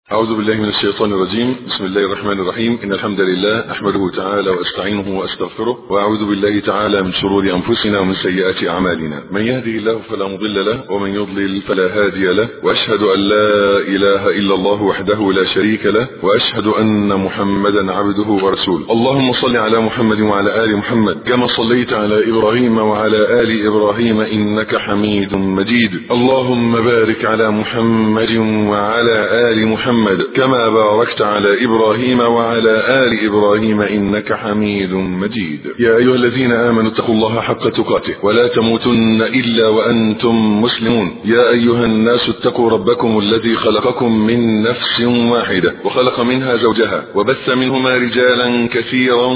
أعوذ بالله من الشيطان الرجيم بسم الله الرحمن الرحيم إن الحمد لله أحمده تعالى وأستعينه وأستغفره وأعوذ بالله تعالى من شرور أنفسنا ومن سيئات أعمالنا من يهدي الله فلا مضل له ومن يضلل فلا هادي له وأشهد أن لا إله إلا الله وحده لا شريك له وأشهد أن محمدا عبده ورسوله اللهم صل على محمد وعلى آل محمد كما صليت على إبراهيم وعلى آل إبراهيم إنك حميد مجيد اللهم بارك على محمد وعلى آل محمد محمد كما باركت على إبراهيم وعلى آل إبراهيم إنك حميد مجيد يا أيها الذين آمنوا اتقوا الله حق تقاته ولا تموتن إلا وأنتم مسلمون يا أيها الناس اتقوا ربكم الذي خلقكم من نفس واحدة وخلق منها زوجها وبث منهما رجالا كثيرا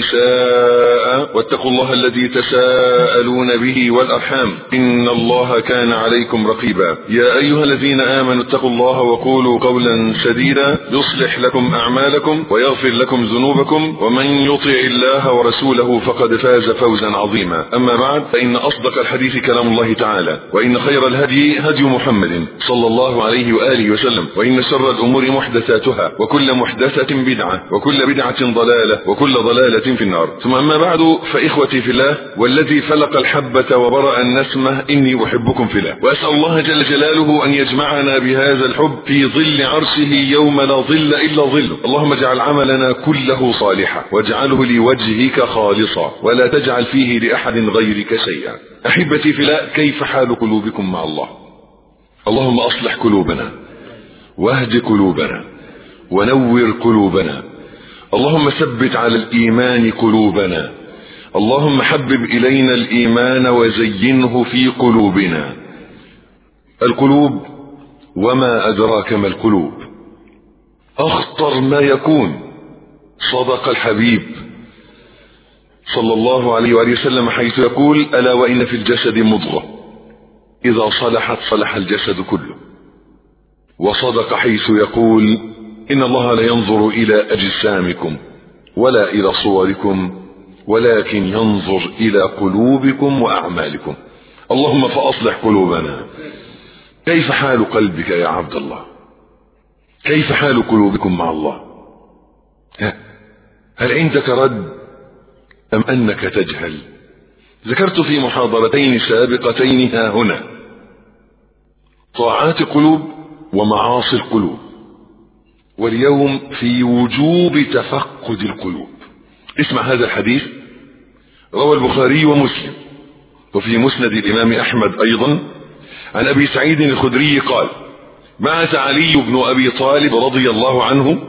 ونساء واتقوا الله الذي تساءلون به والأرحام إن الله كان عليكم رقيبا يا أيها الذين آمنوا اتقوا الله وقولوا قولا سديدا يصلح لكم أعمالكم ويغفر لكم ذنوبكم ومن يطع الله ورسوله فقد فاز فوزا عظيما أما بعد فإن أصدق الحديث كلام الله تعالى وإن خير الهدي هدي محمد صلى الله عليه وآله وسلم وإن شر الأمور محدثاتها وكل محدثة بدعة وكل بدعة ضلالة وكل ضلالة في النار ثم أما بعد فإخوتي في الله والذي فلق الحبة وبرأ النسمة إني أحبكم في الله وأسأل الله جل جلاله أن يجمعنا بهذا الحب في ظل عرشه يوم لا ظل إلا ظله اللهم اجعل عملنا كله صالحا واجعله لوجهك خالصا ولا تجعل فيه لأحد غيرك شيئا أحبتي في الله كيف حال قلوبكم مع الله اللهم أصلح قلوبنا واهد قلوبنا ونور قلوبنا اللهم ثبت على الإيمان قلوبنا اللهم حبب إلينا الإيمان وزينه في قلوبنا القلوب وما أدراك ما القلوب أخطر ما يكون صدق الحبيب صلى الله عليه وآله وسلم حيث يقول ألا وإن في الجسد مضغة إذا صلحت صلح الجسد كله وصدق حيث يقول إن الله لا ينظر إلى أجسامكم ولا إلى صوركم ولكن ينظر إلى قلوبكم وأعمالكم اللهم فأصلح قلوبنا كيف حال قلبك يا عبد الله كيف حال قلوبكم مع الله هل عندك رد أم أنك تجهل ذكرت في محاضرتين سابقتين ها هنا طاعات قلوب ومعاصي القلوب واليوم في وجوب تفقد القلوب اسمع هذا الحديث روى البخاري ومسلم وفي مسند الإمام أحمد أيضا عن أبي سعيد الخدري قال بعث علي بن أبي طالب رضي الله عنه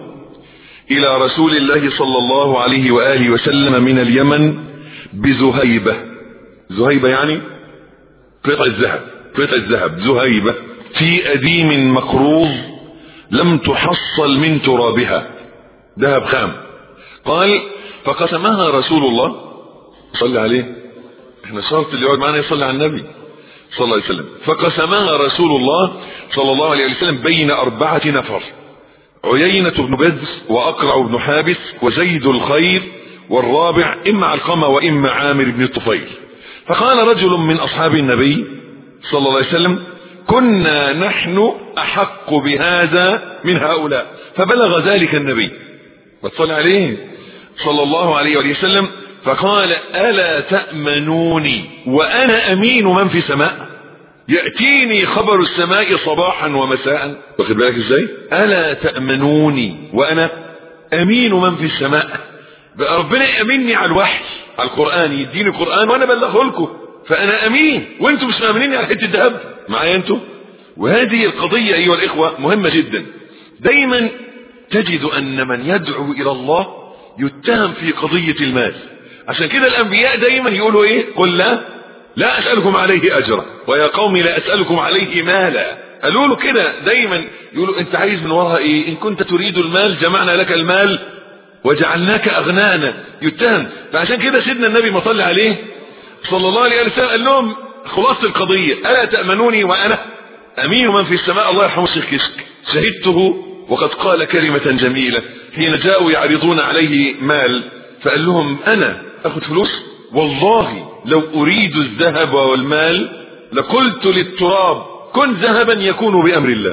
إلى رسول الله صلى الله عليه وآله وسلم من اليمن بزهيبة زهيبة يعني قطع الذهب قطع الذهب زهيبة في أديم مقروض لم تحصل من ترابها ذهب خام قال فقسمها رسول الله صلى عليه احنا شرط اللي يقعد معنا يصلي على النبي صلى الله عليه وسلم فقسمها رسول الله صلى الله عليه وسلم بين أربعة نفر عيينة بن بدر وأقرع بن حابس وزيد الخير والرابع إما علقمة وإما عامر بن الطفيل فقال رجل من أصحاب النبي صلى الله عليه وسلم كنا نحن أحق بهذا من هؤلاء فبلغ ذلك النبي وصل عليه صلى الله عليه وسلم فقال ألا تأمنوني وأنا أمين من في السماء يأتيني خبر السماء صباحا ومساء واخد بالك ازاي ألا تأمنوني وأنا أمين من في السماء بقى ربنا يأمني على الوحي على القرآن يديني القرآن وأنا بلغه لكم فأنا أمين وأنتم مش مأمنيني على حتة ذهب معايا أنتم وهذه القضية أيها الإخوة مهمة جدا دايما تجد أن من يدعو إلى الله يتهم في قضية المال عشان كده الانبياء دايما يقولوا ايه قل لا لا اسألكم عليه اجرا ويا قوم لا اسألكم عليه مالا قالوا له كده دايما يقولوا انت عايز من وراها ايه ان كنت تريد المال جمعنا لك المال وجعلناك اغنانا يتهم فعشان كده سيدنا النبي ما صلى عليه صلى الله عليه وسلم قال لهم خلاصة القضية الا تأمنوني وانا امين من في السماء الله يرحمه الشيخ كشك شهدته وقد قال كلمة جميلة حين جاءوا يعرضون عليه مال فقال لهم انا اخد فلوس والله لو اريد الذهب والمال لقلت للتراب كن ذهبا يكون بامر الله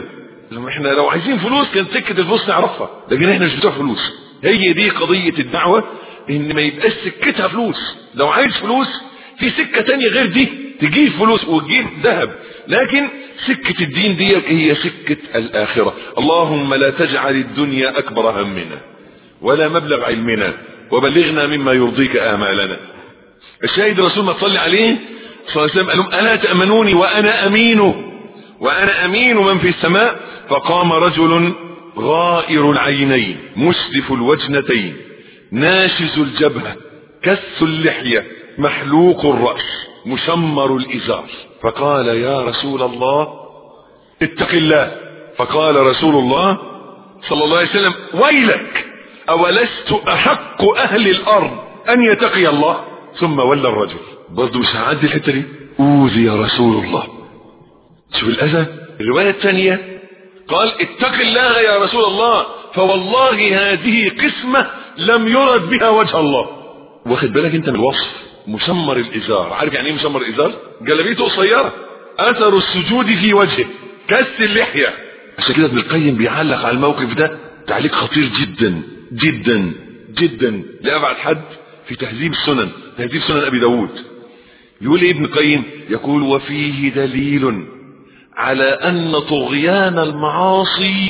احنا لو عايزين فلوس كانت سكة الفلوس نعرفها لكن احنا مش بتوع فلوس هي دي قضية الدعوة ان ما يبقاش سكتها فلوس لو عايز فلوس في سكة تانية غير دي تجيب فلوس وتجيب ذهب لكن سكة الدين دي هي سكة الآخرة اللهم لا تجعل الدنيا أكبر همنا ولا مبلغ علمنا وبلغنا مما يرضيك آمالنا الشاهد الرسول ما تصلي عليه صلى الله عليه وسلم قال لهم ألا تأمنوني وأنا أمين وأنا أمين من في السماء فقام رجل غائر العينين مسدف الوجنتين ناشز الجبهة كث اللحية محلوق الرأس مشمر الإزار فقال يا رسول الله اتق الله فقال رسول الله صلى الله عليه وسلم ويلك أولست أحق أهل الأرض أن يتقي الله ثم ولى الرجل برضه مش هعدي الحتة دي أوذي يا رسول الله شوف الأذى الرواية الثانية قال اتق الله يا رسول الله فوالله هذه قسمة لم يرد بها وجه الله واخد بالك انت من الوصف مشمر الازار عارف يعني ايه مشمر الازار جلابيته قصيره اثر السجود في وجهه كس اللحيه عشان كده ابن القيم بيعلق على الموقف ده تعليق خطير جدا جدا جدا لابعد حد في تهذيب السنن تهذيب سنن ابي داود يقول ايه ابن القيم يقول وفيه دليل على ان طغيان المعاصي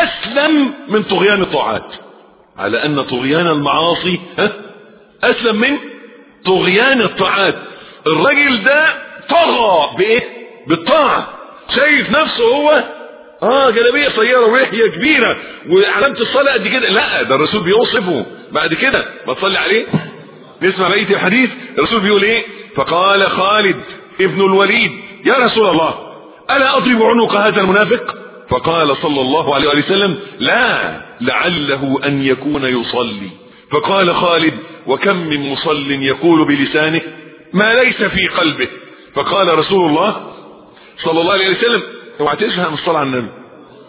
اسلم من طغيان الطاعات على ان طغيان المعاصي ها اسلم من طغيان الطاعات الراجل ده طغى بايه بالطاعه شايف نفسه هو اه جلابيه قصيره ولحيه كبيره وعلامه الصلاه قد كده لا ده الرسول بيوصفه بعد كده ما تصلي عليه نسمع بقيه الحديث الرسول بيقول ايه فقال خالد ابن الوليد يا رسول الله الا اضرب عنق هذا المنافق فقال صلى الله عليه وسلم لا لعله ان يكون يصلي فقال خالد وكم من مصل يقول بلسانه ما ليس في قلبه فقال رسول الله صلى الله عليه وسلم اوعى تزهق من الصلاه على النبي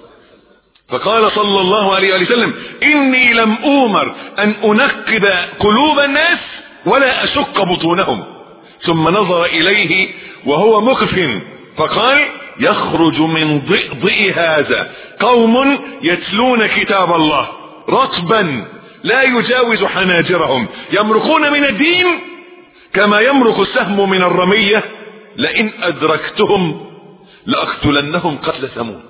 فقال صلى الله عليه وسلم اني لم اومر ان انقب قلوب الناس ولا اشق بطونهم ثم نظر اليه وهو مخف فقال يخرج من ضئضئ هذا قوم يتلون كتاب الله رطبا لا يجاوز حناجرهم يمرقون من الدين كما يمرق السهم من الرمية لئن أدركتهم لأقتلنهم قتل ثمود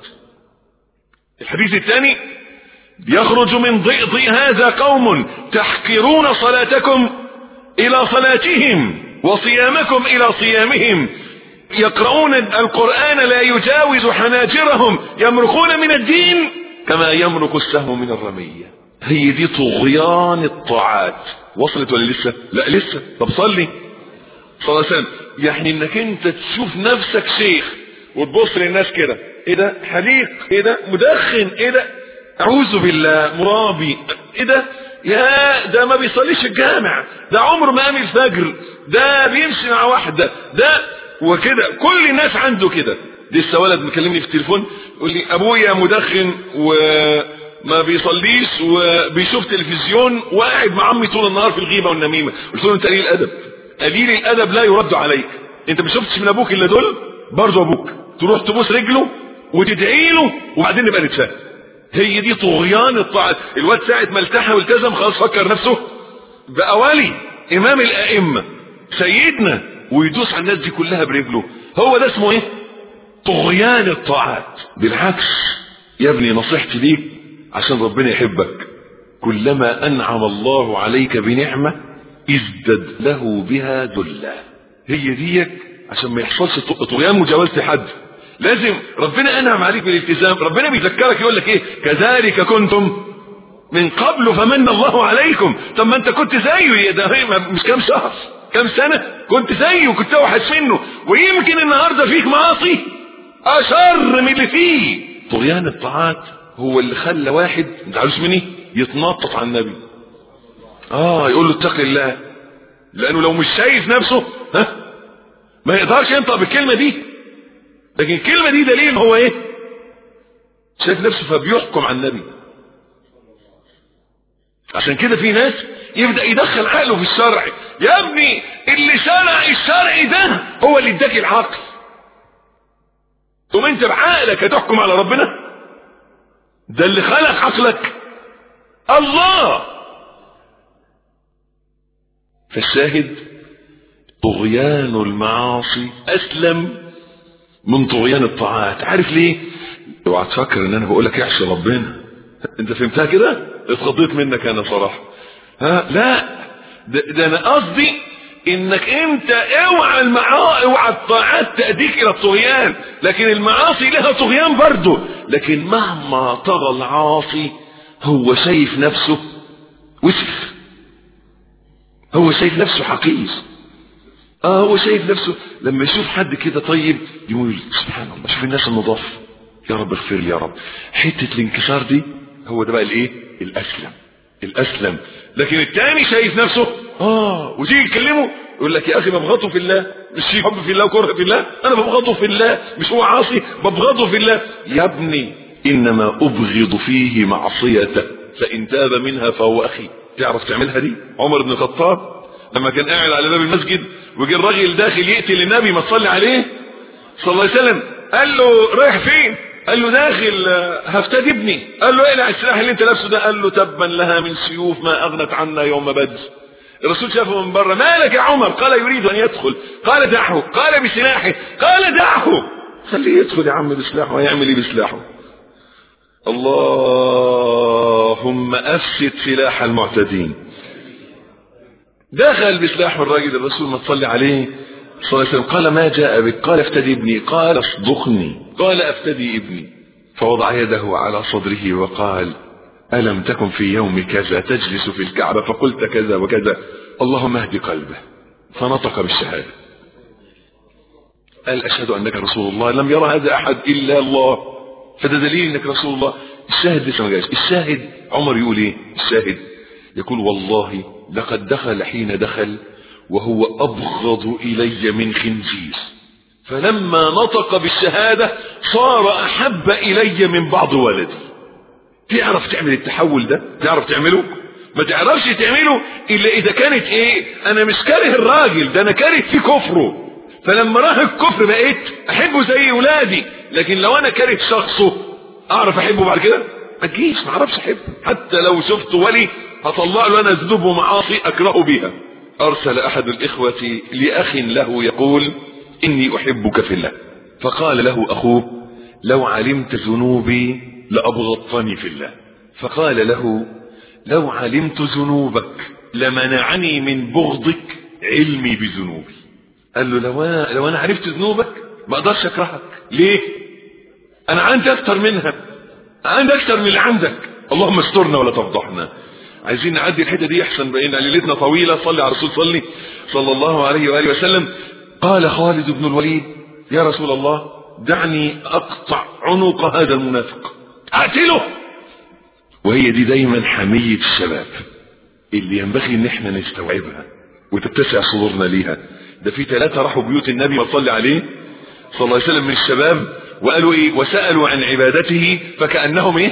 الحديث الثاني يخرج من ضئضئ هذا قوم تحقرون صلاتكم إلى صلاتهم وصيامكم إلى صيامهم يقرؤون القرآن لا يجاوز حناجرهم يمرقون من الدين كما يمرق السهم من الرمية هي دي طغيان الطاعات وصلت ولا لسه لا لسه طب صلي صلى الله عليه وسلم يعني انك انت تشوف نفسك شيخ وتبص للناس كده ايه ده حليق ايه ده مدخن ايه ده اعوذ بالله مرابي ايه ده يا ده ما بيصليش الجامع ده عمره ما قام الفجر ده بيمشي مع واحده ده وكده كل الناس عنده كده لسه ولد مكلمني في التليفون يقول لي ابويا مدخن وما بيصليش وبيشوف تلفزيون وقاعد مع عمي طول النهار في الغيبه والنميمه قلت له انت قليل الادب قليل الادب لا يرد عليك انت ما شفتش من ابوك الا دول برضه ابوك تروح تبوس رجله وتدعي له وبعدين نبقى نتفاهم هي دي طغيان الطاعات الواد ساعة ما التحى والتزم خلاص فكر نفسه بقى ولي امام الائمة سيدنا ويدوس على الناس دي كلها برجله هو ده اسمه ايه طغيان الطاعات بالعكس يا ابني نصيحتي ليك عشان ربنا يحبك كلما انعم الله عليك بنعمة ازدد له بها ذلا هي ديك عشان ما يحصلش طغيان مجاوزة حد لازم ربنا انعم عليك بالالتزام ربنا بيذكرك يقول لك ايه كذلك كنتم من قبل فمن الله عليكم طب ما انت كنت زيه ده مش كام شهر كام سنة كنت زيه كنت اوحش منه ويمكن النهاردة فيك معاصي اشر من اللي فيه طغيان الطاعات هو اللي خلى واحد انت عارف مني يتنطط على النبي اه يقول له اتق الله لانه لو مش شايف نفسه ها ما يقدرش ينطق بالكلمة دي لكن الكلمة دي دليل هو ايه شايف نفسه فبيحكم على النبي عشان كده في ناس يبدأ يدخل عقله في الشرع يا ابني اللي شرع الشرع ده هو اللي اداك العقل ثم انت بعقلك هتحكم على ربنا ده اللي خلق عقلك الله فالشاهد طغيان المعاصي اسلم من طغيان الطاعات عارف ليه اوعى تفكر ان انا بقول لك اعصي ربنا انت فهمتها كده اتخضيت منك انا صراحه ها لا ده, ده انا قصدي انك انت اوعى المعاصي اوعى الطاعات تأديك الى الطغيان لكن المعاصي لها طغيان برضه لكن مهما طغى العاصي هو شايف نفسه وسف هو شايف نفسه حقير اه هو شايف نفسه لما يشوف حد كده طيب يقول سبحان الله شوف الناس النظاف يا رب اغفر لي يا رب حته الانكسار دي هو ده بقى الايه الاسلم الاسلم لكن التاني شايف نفسه اه وتيجي تكلمه يقول لك يا اخي ببغضه في الله مش في حب في الله وكره في الله انا ببغضه في الله مش هو عاصي ببغضه في الله يا ابني انما ابغض فيه معصيته فان تاب منها فهو اخي تعرف تعملها دي عمر بن الخطاب لما كان قاعد على باب المسجد وجه الراجل داخل يقتل النبي ما تصلي عليه صلى الله عليه وسلم قال له رايح فين قال له داخل هفتدي ابني قال له اقلع السلاح اللي انت لابسه ده قال له تبا لها من سيوف ما اغنت عنا يوم بدر الرسول شافه من بره مالك يا عمر قال يريد ان يدخل قال دعه قال بسلاحه قال دعه خليه يدخل يا عم بسلاحه ويعمل ايه بسلاحه اللهم افسد سلاح المعتدين دخل بسلاح الراجل الرسول ما تصلي عليه صلى الله عليه وسلم قال ما جاء بك قال افتدي ابني قال اصدقني قال افتدي ابني فوضع يده على صدره وقال ألم تكن في يوم كذا تجلس في الكعبة فقلت كذا وكذا اللهم اهد قلبه فنطق بالشهادة قال أشهد أنك رسول الله لم يرى هذا أحد إلا الله فده دليل أنك رسول الله الشاهد لسه ما جاش الشاهد عمر يقول إيه الشاهد يقول والله لقد دخل حين دخل وهو أبغض إلي من خنزير فلما نطق بالشهادة صار أحب إلي من بعض ولدي تعرف تعمل التحول ده تعرف تعمله ما تعرفش تعمله إلا إذا كانت إيه أنا مش كاره الراجل ده أنا كاره في كفره فلما راح الكفر بقيت أحبه زي ولادي لكن لو أنا كاره شخصه أعرف أحبه بعد كده ما تجيش ما أعرفش أحبه حتى لو شفت ولي هطلع له أنا ذنوب ومعاصي أكرهه بها أرسل أحد الإخوة لأخ له يقول إني أحبك في الله فقال له أخوه لو علمت ذنوبي لأبغضتني في الله فقال له لو علمت ذنوبك لمنعني من بغضك علمي بذنوبي قال له لو أنا, لو أنا عرفت ذنوبك ما أقدرش أكرهك ليه أنا عندي أكتر منها عندي أكتر من اللي عندك اللهم استرنا ولا تفضحنا عايزين نعدي الحته دي احسن بقينا ليلتنا طويله صلي على الرسول صلي صلى الله عليه واله وسلم قال خالد بن الوليد يا رسول الله دعني اقطع عنق هذا المنافق اقتله وهي دي دايما حميه الشباب اللي ينبغي ان احنا نستوعبها وتتسع صدورنا ليها ده في ثلاثه راحوا بيوت النبي وصلي عليه صلى الله عليه وسلم من الشباب وقالوا ايه وسالوا عن عبادته فكانهم ايه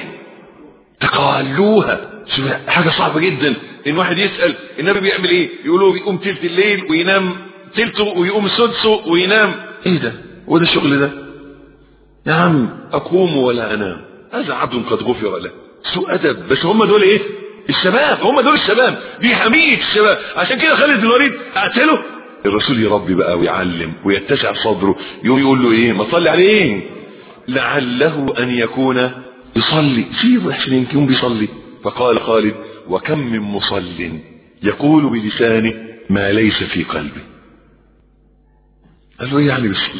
تقالوها شوف حاجة صعبة جدا ان واحد يسأل النبي بيعمل ايه يقولوا بيقوم تلت الليل وينام تلته ويقوم سدسه وينام ايه ده هو ده الشغل ده يا عم اقوم ولا انام هذا عبد قد غفر له سوء ادب بس هم دول ايه الشباب هم دول الشباب دي حمية الشباب عشان كده خالد بن الوليد اقتله الرسول يربي بقى ويعلم ويتسع صدره يقوم يقول له ايه ما تصلي عليه لعله ان يكون يصلي سيبه عشان يمكن بيصلي فقال خالد وكم من مصل يقول بلسانه ما ليس في قلبه قال له ايه يعني بيصلي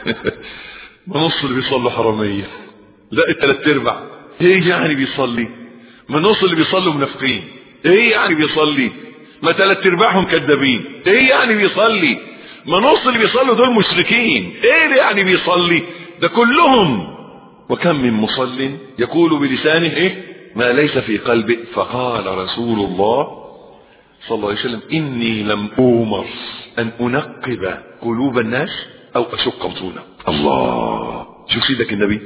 ما نص اللي بيصلوا حرامية لا الثلاث ارباع ايه يعني بيصلي ما نص اللي بيصلوا منافقين ايه يعني بيصلي ما ثلاث ارباعهم كذابين ايه يعني بيصلي ما نص اللي بيصلوا دول مشركين ايه يعني بيصلي ده كلهم وكم من مصل يقول بلسانه ايه ما ليس في قلبه فقال رسول الله صلى الله عليه وسلم اني لم اومر ان انقب قلوب الناس او اشق بطونه الله شوف سيدك النبي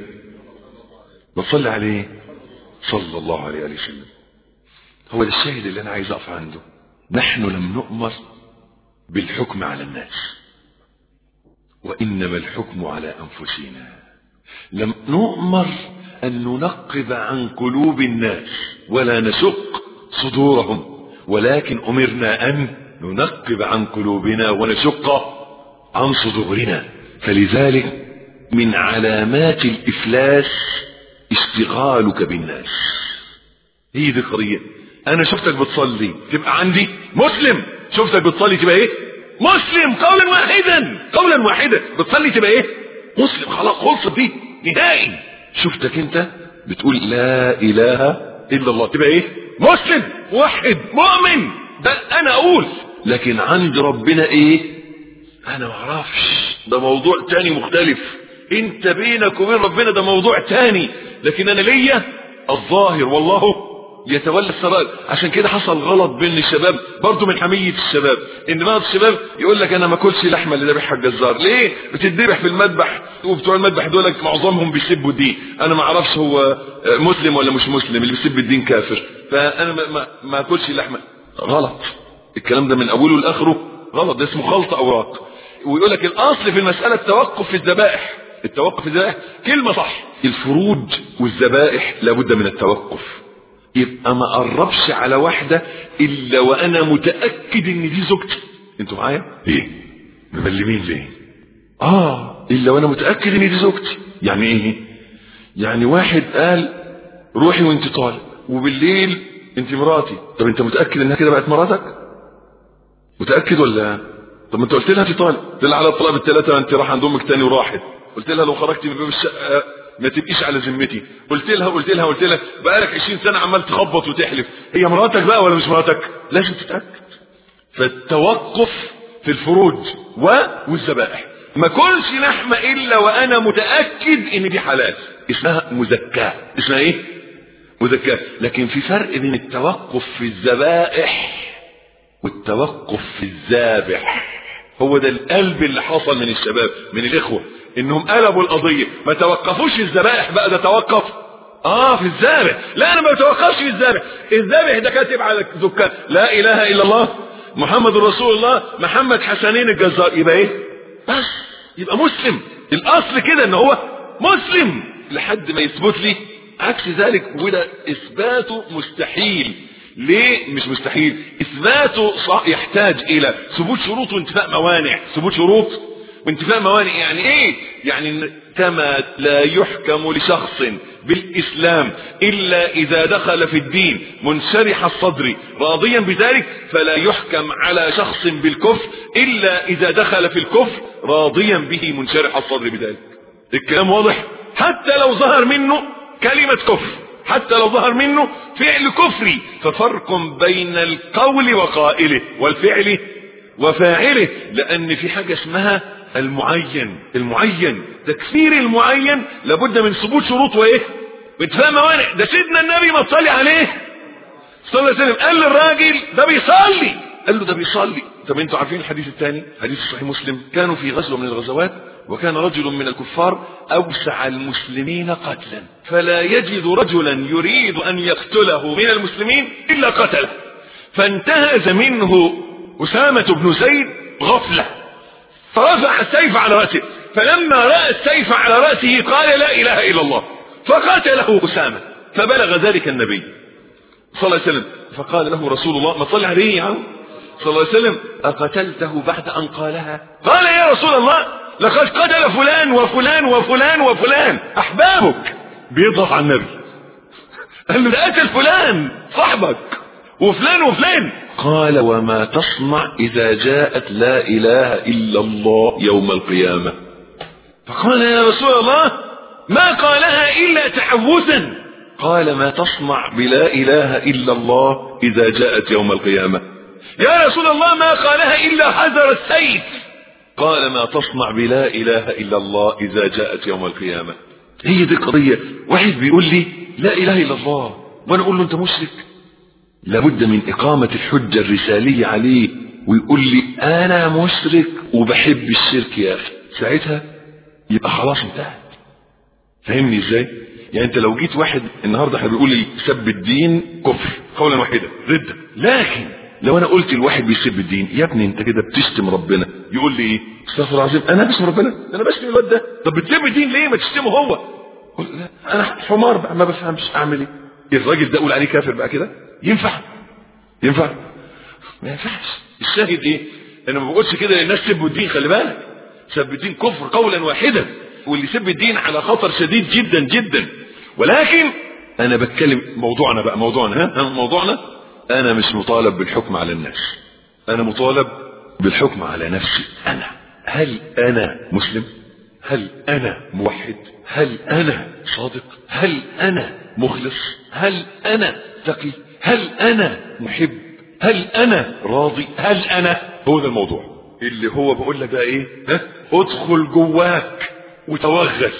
بتصلي عليه صلى الله عليه وسلم هو ده الشاهد اللي انا عايز اقف عنده نحن لم نؤمر بالحكم على الناس وانما الحكم على انفسنا لم نؤمر أن ننقب عن قلوب الناس ولا نشق صدورهم ولكن أمرنا أن ننقب عن قلوبنا ونشق عن صدورنا فلذلك من علامات الإفلاس اشتغالك بالناس هي دي القضية أنا شفتك بتصلي تبقى عندي مسلم شفتك بتصلي تبقى إيه مسلم قولا واحدا قولا واحدا بتصلي تبقى إيه مسلم خلاص خلصت دي نهائي شفتك أنت بتقول لا إله إلا الله تبقى إيه مسلم واحد مؤمن ده أنا أقول لكن عند ربنا إيه أنا معرفش ده موضوع تاني مختلف انت بينك وبين ربنا ده موضوع تاني لكن انا ليا الظاهر والله يتولى السرائر عشان كده حصل غلط بين الشباب برضه من حمية الشباب ان بعض الشباب يقول لك انا ما اكلش لحمه اللي ذبحها الجزار ليه بتذبح في المذبح وبتوع المذبح دول معظمهم بيسبوا الدين انا ما اعرفش هو مسلم ولا مش مسلم اللي بيسب الدين كافر فانا ما, ما, ما اكلش لحمه غلط الكلام ده من اوله لاخره غلط ده اسمه خلط اوراق ويقول لك الاصل في المساله التوقف في الذبائح التوقف في الذبائح كلمه صح الفروج والذبائح لابد من التوقف يبقى ما قربش على واحده الا وانا متاكد ان دي زوجتي انتوا معايا ايه مبلمين ليه اه الا وانا متاكد ان دي زوجتي يعني ايه يعني واحد قال روحي وانت طالق وبالليل انت مراتي طب انت متاكد انها كده بقت مراتك متاكد ولا طب ما انت قلت لها انت طالق قلت لها على الطلاق الثلاثه انت راح عند امك تاني وراحت قلت لها لو خرجتي من باب الشقه ما تبقيش على ذمتي قلت لها قلت لها قلت لها بقالك 20 سنه عمال تخبط وتحلف هي مراتك بقى ولا مش مراتك لازم تتاكد فالتوقف في الفروج والذبائح ما كلش لحمه الا وانا متاكد ان دي حلال اسمها مزكاه اسمها ايه مزكاه لكن في فرق بين التوقف في الذبائح والتوقف في الذابح هو ده القلب اللي حصل من الشباب من الاخوه انهم قلبوا القضيه ما توقفوش في الذبائح بقى ده توقف اه في الذابح لا انا ما بتوقفش في الذابح الذابح ده كاتب على الزكاه لا اله الا الله محمد رسول الله محمد حسنين الجزار يبقى ايه بس يبقى مسلم الاصل كده ان هو مسلم لحد ما يثبت لي عكس ذلك وده اثباته مستحيل ليه مش مستحيل اثباته يحتاج الى ثبوت شروط وانتفاء موانع ثبوت شروط وانتفاء موانع يعني ايه يعني كما لا يحكم لشخص بالاسلام الا اذا دخل في الدين منشرح الصدر راضيا بذلك فلا يحكم على شخص بالكفر الا اذا دخل في الكفر راضيا به منشرح الصدر بذلك الكلام واضح حتى لو ظهر منه كلمة كفر حتى لو ظهر منه فعل كفري ففرق بين القول وقائله والفعل وفاعله لان في حاجة اسمها المعين المعين تكفير المعين لابد من ثبوت شروط وايه وانتفاء موانع ده سيدنا النبي ما تصلي عليه صلى الله عليه وسلم قال للراجل ده بيصلي قال له ده بيصلي طب انتوا عارفين الحديث الثاني حديث صحيح مسلم كانوا في غزوه من الغزوات وكان رجل من الكفار اوسع المسلمين قتلا فلا يجد رجلا يريد ان يقتله من المسلمين الا قتله فانتهز منه اسامه بن زيد غفله فرفع السيف على راسه فلما راى السيف على راسه قال لا اله الا الله فقاتله اسامه فبلغ ذلك النبي صلى الله عليه وسلم فقال له رسول الله ما صلى عليه يا عم صلى الله عليه وسلم أقتلته بعد أن قالها قال يا رسول الله لقد قتل فلان وفلان وفلان وفلان أحبابك بيضغط على النبي قال له ده قتل فلان صاحبك وفلان وفلان قال وما تصنع إذا جاءت لا إله إلا الله يوم القيامة فقال يا رسول الله ما قالها إلا تعوذا قال ما تصنع بلا إله إلا الله إذا جاءت يوم القيامة يا رسول الله ما قالها إلا حذر السيف قال ما تصنع بلا إله إلا الله إذا جاءت يوم القيامة هي دي القضية واحد بيقول لي لا إله إلا الله وأنا أقول له أنت مشرك لابد من إقامة الحجة الرسالية عليه ويقول لي أنا مشرك وبحب الشرك يا أخي ساعتها يبقى خلاص انتهت فهمني ازاي يعني انت لو جيت واحد النهارده احنا بيقول لي سب الدين كفر قولا واحدا ردة لكن لو انا قلت الواحد بيسب الدين يا ابني انت كده بتشتم ربنا يقول لي ايه استغفر العظيم انا بشتم ربنا انا بشتم الواد ده طب بتسب الدين ليه ما تشتمه هو انا حمار بقى ما بفهمش اعمل ايه الراجل ده اقول عليه كافر بقى كده ينفع ينفع ما ينفعش الشاهد ايه انا ما بقولش كده للناس سبوا الدين خلي بالك سب الدين كفر قولا واحدا واللي سب الدين على خطر شديد جدا جدا ولكن انا بتكلم موضوعنا بقى موضوعنا ها موضوعنا انا مش مطالب بالحكم على الناس انا مطالب بالحكم على نفسي انا هل انا مسلم هل انا موحد هل انا صادق هل انا مخلص هل انا تقي هل انا محب هل انا راضي هل انا هو ده الموضوع اللي هو بقول لك بقى ايه ها ادخل جواك وتوغل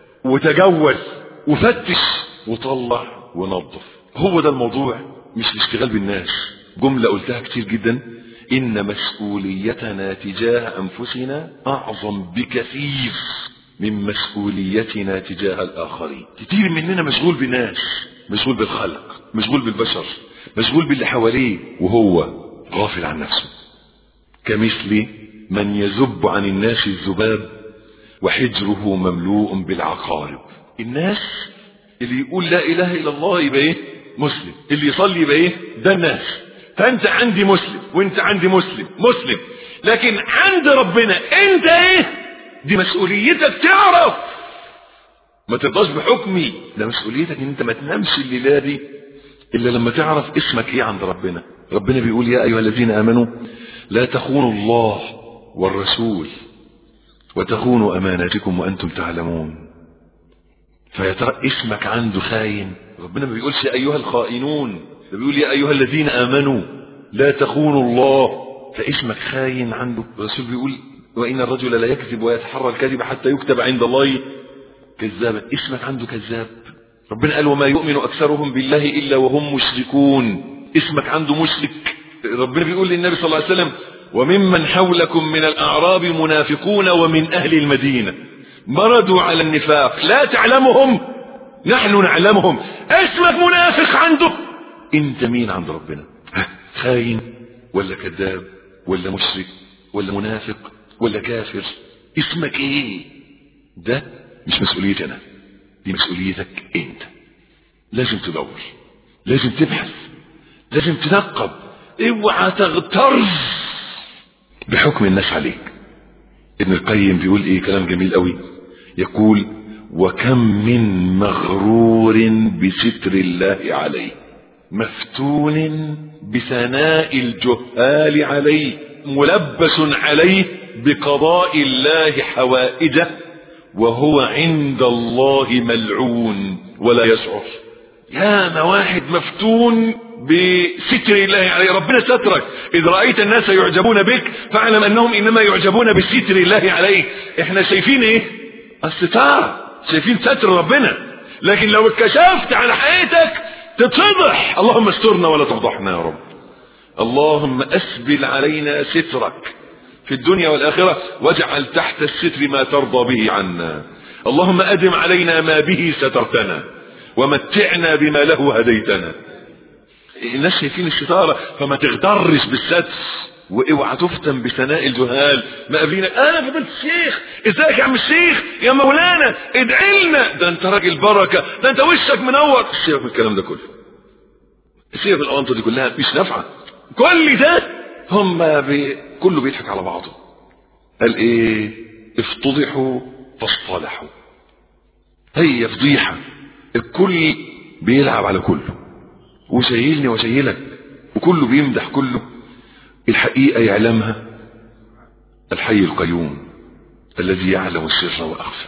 وتجول وفتش وطلع ونظف هو ده الموضوع مش الاشتغال بالناس جملة قلتها كتير جدا إن مسؤوليتنا تجاه أنفسنا أعظم بكثير من مسؤوليتنا تجاه الآخرين كتير مننا مشغول بالناس مشغول بالخلق مشغول بالبشر مشغول باللي حواليه وهو غافل عن نفسه كمثل من يذب عن الناس الذباب وحجره مملوء بالعقارب الناس اللي يقول لا اله الا الله يبقى ايه مسلم اللي يصلي يبقى ايه ده الناس فانت عندي مسلم وانت عندي مسلم مسلم لكن عند ربنا انت ايه دي مسؤوليتك تعرف ما ترضاش بحكمي ده مسؤوليتك ان انت ما تنامش الليله دي الا لما تعرف اسمك ايه عند ربنا ربنا بيقول يا ايها الذين امنوا لا تخونوا الله والرسول وتخونوا اماناتكم وانتم تعلمون فيا ترى اسمك عنده خاين ربنا ما بيقولش يا ايها الخائنون ده بيقول يا ايها الذين امنوا لا تخونوا الله فاسمك خاين عنده الرسول بيقول وان الرجل لا يكذب ويتحرى الكذب حتى يكتب عند الله كذابا اسمك عنده كذاب ربنا قال وما يؤمن اكثرهم بالله الا وهم مشركون اسمك عنده مشرك ربنا بيقول للنبي صلى الله عليه وسلم وممن حولكم من الاعراب منافقون ومن اهل المدينه مردوا على النفاق لا تعلمهم نحن نعلمهم اسمك منافق عنده انت مين عند ربنا خاين ولا كذاب ولا مشرك ولا منافق ولا كافر اسمك ايه ده مش مسؤوليتي انا دي مسؤوليتك انت لازم تدور لازم تبحث لازم تنقب اوعى تغتر بحكم الناس عليك ابن القيم بيقول ايه كلام جميل قوي يقول وكم من مغرور بستر الله عليه مفتون بثناء الجهال عليه ملبس عليه بقضاء الله حوائجه وهو عند الله ملعون ولا يشعر يا ما واحد مفتون بستر الله عليه ربنا سترك إذ رأيت الناس يعجبون بك فاعلم أنهم إنما يعجبون بستر الله عليه احنا شايفين ايه الستار شايفين ستر ربنا لكن لو اتكشفت على حياتك تتفضح اللهم استرنا ولا تفضحنا يا رب اللهم أسبل علينا سترك في الدنيا والآخرة واجعل تحت الستر ما ترضى به عنا اللهم أدم علينا ما به سترتنا ومتعنا بما له هديتنا الناس شايفين الستارة فما تغترش بالستر واوعى تفتن بثناء الجهال ما قابلينا انا فضلت الشيخ ازيك يا عم الشيخ يا مولانا ادعي لنا ده انت راجل بركه ده انت وشك منور سيبك من الكلام ده كله سيبك الاونطه دي كلها مش نافعه كل ده هم بي... كله بيضحك على بعضه قال ايه افتضحوا فاصطلحوا هي فضيحه الكل بيلعب على كله وشايلني وشايلك وكله بيمدح كله الحقيقة يعلمها الحي القيوم الذي يعلم السر وأخفى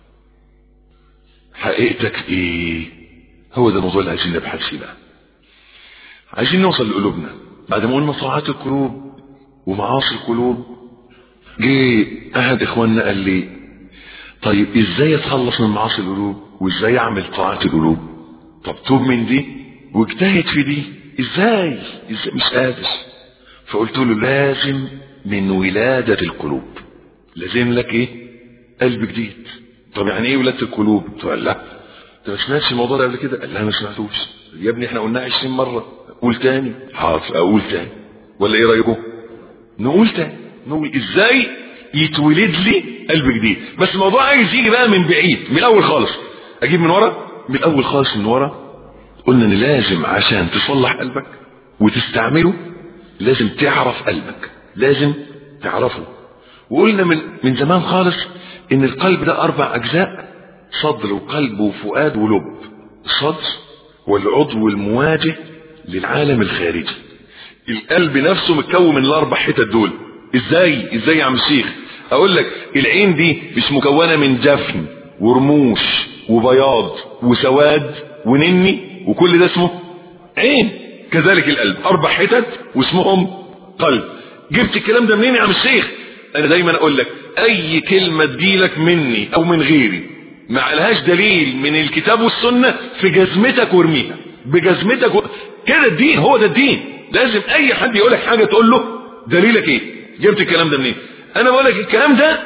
حقيقتك ايه هو ده الموضوع اللي عايزين نبحث فيه بقى عايزين نوصل لقلوبنا بعد ما قلنا طاعات القلوب ومعاصي القلوب جه احد اخواننا قال لي طيب ازاي اتخلص من معاصي القلوب وازاي اعمل طاعات القلوب طب توب من دي واجتهد في دي ازاي ازاي مش قادر فقلت له لازم من ولادة القلوب لازم لك ايه قلب جديد طب يعني ايه ولادة القلوب قال لا انت ما سمعتش الموضوع ده قبل كده قال لا ما سمعتوش يا ابني احنا قلناه 20 مرة قول تاني حاضر اقول تاني ولا ايه رايكم نقول تاني نقول ازاي يتولد لي قلب جديد بس الموضوع عايز يجي بقى من بعيد من الاول خالص اجيب من ورا من الاول خالص من ورا قلنا ان لازم عشان تصلح قلبك وتستعمله لازم تعرف قلبك لازم تعرفه وقلنا من من زمان خالص ان القلب ده اربع اجزاء صدر وقلب وفؤاد ولب الصدر والعضو المواجه للعالم الخارجي القلب نفسه متكون من الاربع حتت دول ازاي ازاي يا عم الشيخ اقول لك العين دي مش مكونه من جفن ورموش وبياض وسواد ونني وكل ده اسمه عين كذلك القلب اربع حتت واسمهم قلب جبت الكلام ده منين يا عم الشيخ انا دايما اقول لك اي كلمه تجيلك مني او من غيري ما عليهاش دليل من الكتاب والسنه في جزمتك وارميها بجزمتك و... كده الدين هو ده الدين لازم اي حد يقول لك حاجه تقول له دليلك ايه جبت الكلام ده منين انا بقول لك الكلام ده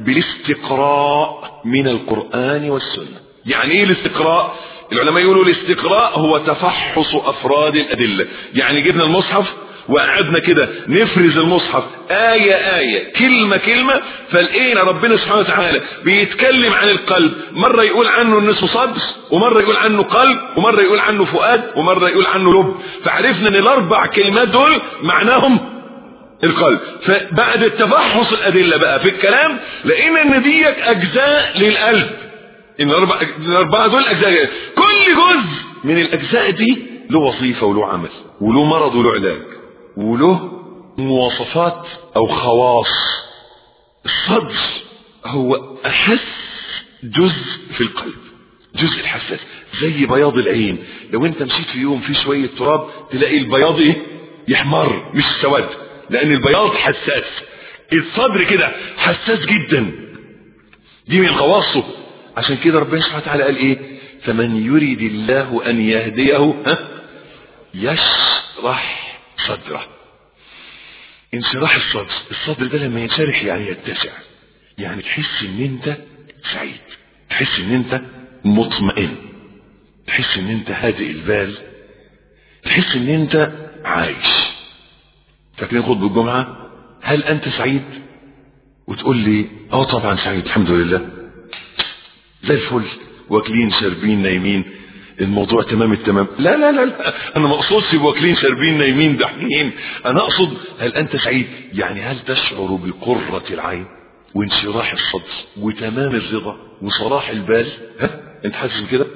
بالاستقراء من القران والسنه يعني ايه الاستقراء العلماء يقولوا الاستقراء هو تفحص افراد الادله يعني جبنا المصحف وقعدنا كده نفرز المصحف آية آية كلمة كلمة فلقينا ربنا سبحانه وتعالى بيتكلم عن القلب مرة يقول عنه انه اسمه صدر ومرة يقول عنه قلب ومرة يقول عنه فؤاد ومرة يقول عنه لب فعرفنا ان الاربع كلمات دول معناهم القلب فبعد التفحص الادلة بقى في الكلام لقينا ان ديت اجزاء للقلب ان الاربع الاربعه دول اجزاء كل جزء من الاجزاء دي له وظيفه وله عمل وله مرض وله علاج وله مواصفات او خواص الصدر هو احس جزء في القلب جزء الحساس زي بياض العين لو انت مشيت في يوم في شويه تراب تلاقي البياض ايه يحمر مش سواد لان البياض حساس الصدر كده حساس جدا دي من خواصه عشان كده ربنا سبحانه وتعالى قال ايه فمن يريد الله ان يهديه ها يشرح صدره انشراح الصدر الصدر ده لما ينشرح يعني يتسع يعني تحس ان انت سعيد تحس ان انت مطمئن تحس ان انت هادئ البال تحس ان انت عايش فاكرين خطبه الجمعه هل انت سعيد وتقول لي اه طبعا سعيد الحمد لله زي الفل واكلين شاربين نايمين الموضوع تمام التمام لا لا لا, لا. انا ما اقصدش واكلين شاربين نايمين دحين انا اقصد هل انت سعيد يعني هل تشعر بقرة العين وانشراح الصدر وتمام الرضا وصلاح البال ها انت حاسس بكده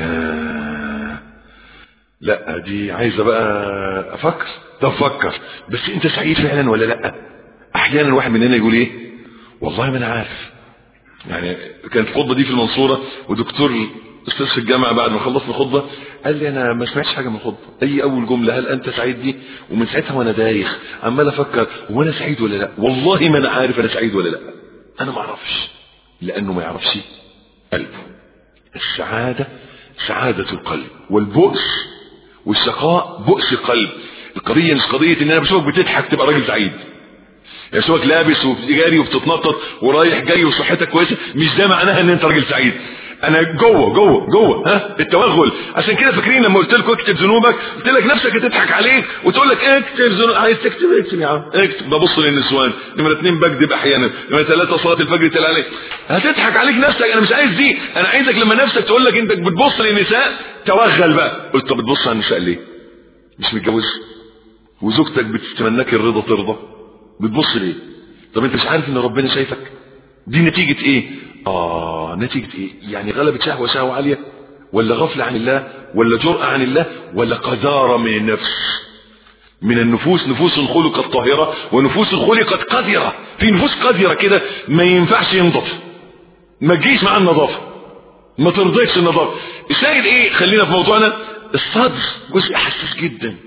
لا لا دي عايزه بقى افكر طب فكر بس انت سعيد فعلا ولا لا احيانا الواحد مننا يقول ايه والله ما انا عارف يعني كانت الخطبه دي في المنصوره ودكتور استاذ في الجامعه بعد ما خلصنا الخطبه قال لي انا ما سمعتش حاجه من الخطبه اي اول جمله هل انت سعيد دي ومن ساعتها وانا دايخ عمال افكر هو انا سعيد ولا لا والله ما انا عارف انا سعيد ولا لا انا ما اعرفش لانه ما يعرفش قلبه السعاده سعاده القلب والبؤس والشقاء بؤس القلب القضيه مش قضيه ان انا بشوفك بتضحك تبقى راجل سعيد يعني اشوفك لابس وجاري وبتتنطط ورايح جاي وصحتك كويسه مش ده معناها ان انت راجل سعيد انا جوه جوه جوه ها التوغل عشان كده فاكرين لما قلت لكم اكتب ذنوبك قلت لك نفسك هتضحك عليك وتقول لك اكتب ذنوب عايز تكتب اكتب يا عم اكتب ببص للنسوان نمره اثنين بكذب احيانا نمره ثلاثه صلاه الفجر تلا عليك هتضحك عليك نفسك انا مش عايز دي انا عايزك لما نفسك تقول لك انت بتبص للنساء توغل بقى قلت طب بتبص على النساء ليه مش متجوز وزوجتك بتتمناك الرضا ترضى بتبص ليه طب انت مش عارف ان ربنا شايفك دي نتيجة ايه اه نتيجة ايه يعني غلبت شهوة شهوة عالية ولا غفلة عن الله ولا جرأة عن الله ولا قذارة من النفس من النفوس نفوس خلقت طاهرة ونفوس خلقت قذرة في نفوس قذرة كده ما ينفعش ينضف ما تجيش مع النظافة ما ترضيش النظافة الشاهد ايه خلينا في موضوعنا الصدر جزء حساس جدا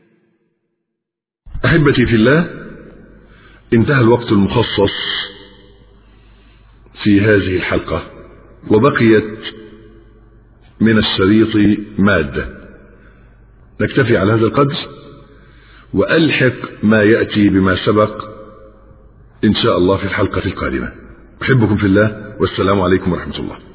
احبتي في الله انتهى الوقت المخصص في هذه الحلقة وبقيت من الشريط مادة نكتفي على هذا القدر وألحق ما يأتي بما سبق إن شاء الله في الحلقة القادمة أحبكم في الله والسلام عليكم ورحمة الله